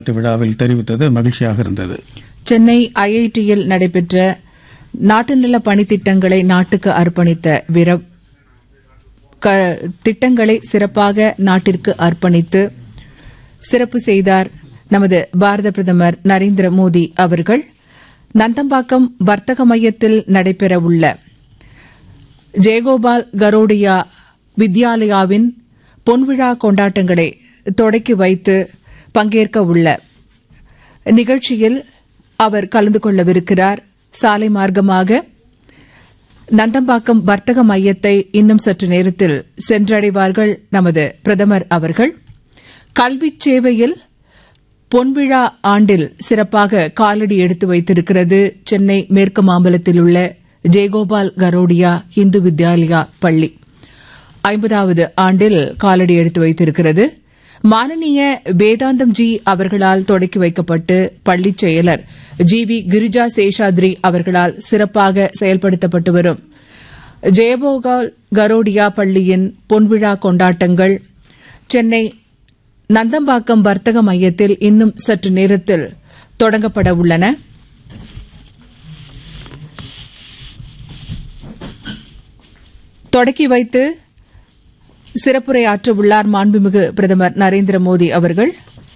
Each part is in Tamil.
விழாவில் தெரிவித்தது மகிழ்ச்சியாக இருந்தது சென்னை ஐஐடியில் நடைபெற்ற நாட்டு நல பணித்திட்டங்களை நாட்டுக்கு அர்ப்பணித்த வீர க- திட்டங்களை சிறப்பாக நாட்டிற்கு அர்ப்பணித்து சிறப்பு செய்தார் நமது பாரத பிரதமர் நரேந்திர மோடி அவர்கள் நந்தம்பாக்கம் வர்த்தக மையத்தில் நடைபெறவுள்ள ஜெயகோபால் கரோடியா வித்யாலயாவின் பொன்விழா கொண்டாட்டங்களை தொடக்கி வைத்து பங்கேற்க உள்ள நிகழ்ச்சியில் அவர் கலந்து கொள்ளவிருக்கிறார் சாலை மார்க்கமாக நந்தம்பாக்கம் வர்த்தக மையத்தை இன்னும் சற்று நேரத்தில் சென்றடைவார்கள் நமது பிரதமர் அவர்கள் கல்விச் சேவையில் பொன்விழா ஆண்டில் சிறப்பாக காலடி எடுத்து வைத்திருக்கிறது சென்னை மேற்கு மாம்பலத்தில் உள்ள ஜெயகோபால் கரோடியா இந்து வித்யாலயா பள்ளி ஐம்பதாவது ஆண்டில் காலடி எடுத்து வைத்திருக்கிறது மானனீய வேதாந்தம் ஜி அவர்களால் தொடக்கி வைக்கப்பட்டு பள்ளிச் செயலர் ஜி வி கிரிஜா சேஷாத்ரி அவர்களால் சிறப்பாக செயல்படுத்தப்பட்டு வரும் ஜெயபோகால் கரோடியா பள்ளியின் பொன்விழா கொண்டாட்டங்கள் சென்னை நந்தம்பாக்கம் வர்த்தக மையத்தில் இன்னும் சற்று நேரத்தில் தொடங்கப்பட உள்ளன தொடக்கி வைத்து சிறப்புரை ஆற்ற உள்ளார் மாண்புமிகு பிரதமர் நரேந்திர மோடி அவர்கள்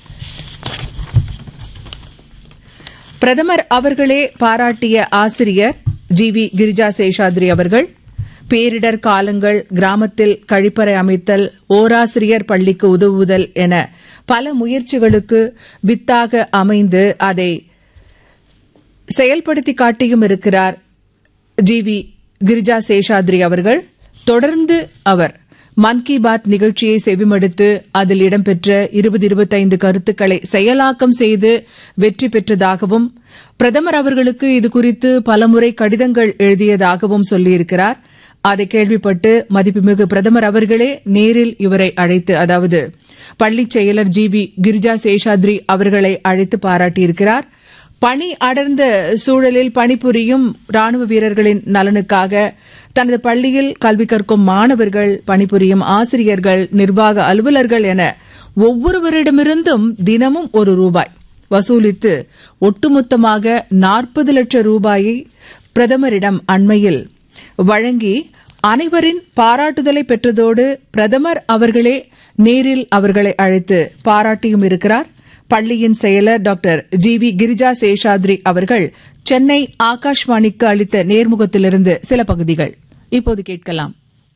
பிரதமர் அவர்களே பாராட்டிய ஆசிரியர் ஜி வி கிரிஜா சேஷாத்ரி அவர்கள் பேரிடர் காலங்கள் கிராமத்தில் கழிப்பறை அமைத்தல் ஓராசிரியர் பள்ளிக்கு உதவுதல் என பல முயற்சிகளுக்கு வித்தாக அமைந்து அதை செயல்படுத்தி காட்டியும் இருக்கிறார் ஜி வி கிரிஜா சேஷாத்ரி அவர்கள் தொடர்ந்து அவர் மன் கி பாத் நிகழ்ச்சியை செவிமடுத்து அதில் இடம்பெற்ற இருபது இருபத்தைந்து கருத்துக்களை செயலாக்கம் செய்து வெற்றி பெற்றதாகவும் பிரதமர் அவர்களுக்கு இதுகுறித்து பலமுறை கடிதங்கள் எழுதியதாகவும் சொல்லியிருக்கிறார் அதை கேள்விப்பட்டு மதிப்புமிகு பிரதமர் அவர்களே நேரில் இவரை அழைத்து அதாவது பள்ளிச் செயலர் ஜி வி கிரிஜா சேஷாத்ரி அவர்களை அழைத்து பாராட்டியிருக்கிறார் பணி அடர்ந்த சூழலில் பணிபுரியும் ராணுவ வீரர்களின் நலனுக்காக தனது பள்ளியில் கல்வி கற்கும் மாணவர்கள் பணிபுரியும் ஆசிரியர்கள் நிர்வாக அலுவலர்கள் என ஒவ்வொருவரிடமிருந்தும் தினமும் ஒரு ரூபாய் வசூலித்து ஒட்டுமொத்தமாக நாற்பது லட்சம் ரூபாயை பிரதமரிடம் அண்மையில் வழங்கி அனைவரின் பாராட்டுதலை பெற்றதோடு பிரதமர் அவர்களே நேரில் அவர்களை அழைத்து பாராட்டியும் இருக்கிறார் பள்ளியின் செயலர் doctor G V Girija Seshadri அவர்கள் சென்னை ஆகாஷ்வாணிக்கு அளித்த நேர்முகத்திலிருந்து சில பகுதிகள் இப்போது கேட்கலாம்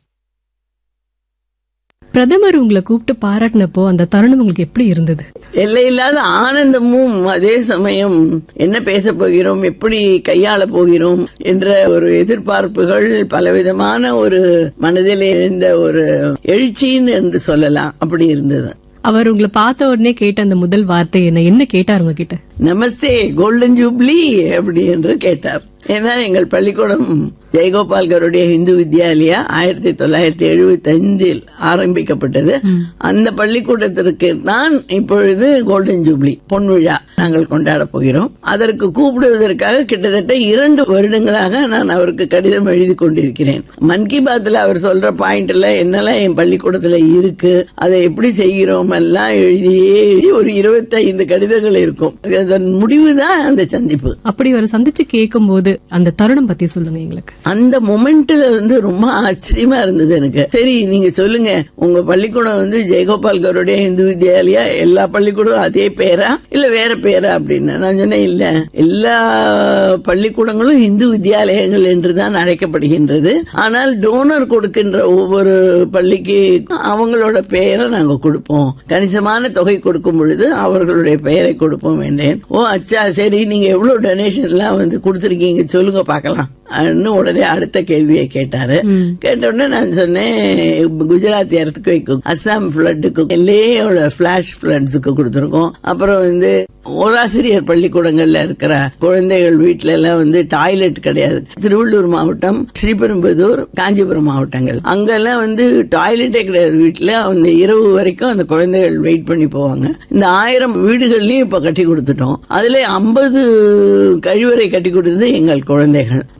பிரதமர் உங்களை கூப்பிட்டு பாராட்டினப்போ அந்த தருணம் உங்களுக்கு எப்படி இருந்தது எல்லையில்லாத ஆனந்தமும் அதே சமயம் என்ன பேச போகிறோம் எப்படி கையாள போகிறோம் என்ற ஒரு எதிர்பார்ப்புகள் பலவிதமான ஒரு மனதில் எழுந்த ஒரு எழுச்சின்னு என்று சொல்லலாம் அப்படி இருந்தது அவர் உங்களை பார்த்த உடனே கேட்ட அந்த முதல் வார்த்தை என்ன என்ன கேட்டார் உங்ககிட்ட நமஸ்தே கோல்டன் ஜூப்ளி அப்படி என்று கேட்டார் ஏன்னா எங்கள் பள்ளிக்கூடம் ஜெயகோபால் கருடைய இந்து வித்யாலயா ஆயிரத்தி தொள்ளாயிரத்தி எழுபத்தி ஐந்தில் ஆரம்பிக்கப்பட்டது அந்த பள்ளிக்கூடத்திற்கு நான் இப்பொழுது கோல்டன் ஜூப்ளி பொன்விழா நாங்கள் கொண்டாட போகிறோம் அதற்கு கூப்பிடுவதற்காக கிட்டத்தட்ட இரண்டு வருடங்களாக நான் அவருக்கு கடிதம் எழுதி கொண்டிருக்கிறேன் மன் கி பாத்ல அவர் சொல்ற பாயிண்ட்ல என்னெல்லாம் என் பள்ளிக்கூடத்துல இருக்கு அதை எப்படி செய்கிறோம் எல்லாம் எழுதியே எழுதி ஒரு இருபத்தைந்து கடிதங்கள் இருக்கும் அதன் முடிவுதான் அந்த சந்திப்பு அப்படி ஒரு சந்திச்சு கேட்கும்போது அந்த தருணம் பத்தி சொல்லுங்க எங்களுக்கு அந்த மொமெண்ட்ல வந்து ரொம்ப ஆச்சரியமா இருந்தது எனக்கு சரி நீங்க சொல்லுங்க உங்க பள்ளிக்கூடம் வந்து ஜெயகோபால் கருடைய இந்து வித்யாலயா எல்லா பள்ளிக்கூடம் அதே பேரா இல்ல வேற பேரா அப்படின்னு நான் சொன்னேன் இல்ல எல்லா பள்ளிக்கூடங்களும் இந்து வித்யாலயங்கள் என்றுதான் அழைக்கப்படுகின்றது ஆனால் டோனர் கொடுக்கின்ற ஒவ்வொரு பள்ளிக்கு அவங்களோட பெயரை நாங்க கொடுப்போம் கணிசமான தொகை கொடுக்கும் பொழுது அவர்களுடைய பெயரை கொடுப்போம் என்றேன் ஓ அச்சா சரி நீங்க எவ்வளவு டொனேஷன் எல்லாம் வந்து கொடுத்திருக்கீங்க சொல்லுங்க பார்க்கலாம் அப்படின்னு உடனே அடுத்த கேள்வியை கேட்டாரு கேட்ட உடனே நான் சொன்னேன் குஜராத் எர்த்குவைக்கு அஸ்ஸாம் பிளட்டுக்கு எல்லையோட பிளாஷ் பிளட்ஸுக்கு கொடுத்திருக்கோம் அப்புறம் வந்து ஓராசிரியர் பள்ளிக்கூடங்கள்ல இருக்கிற குழந்தைகள் வீட்டுல எல்லாம் வந்து டாய்லெட் கிடையாது திருவள்ளூர் மாவட்டம் ஸ்ரீபெரும்புதூர் காஞ்சிபுரம் மாவட்டங்கள் அங்கெல்லாம் வந்து டாய்லெட்டே கிடையாது வீட்டுல அந்த இரவு வரைக்கும் அந்த குழந்தைகள் வெயிட் பண்ணி போவாங்க இந்த ஆயிரம் வீடுகள்லயும் இப்ப கட்டி கொடுத்துட்டோம் அதுல ஐம்பது கழிவறை கட்டி கொடுத்தது எங்கள் குழந்தைகள்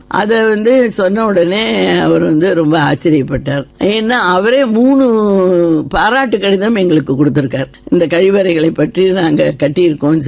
அத வந்து சொன்ன உடனே அவர் வந்து ரொம்ப ஆச்சரியப்பட்டார் ஏன்னா அவரே மூணு பாராட்டு கடிதம் எங்களுக்கு கொடுத்திருக்கார் இந்த கழிவறைகளை பற்றி நாங்க கட்டியிருக்கோம்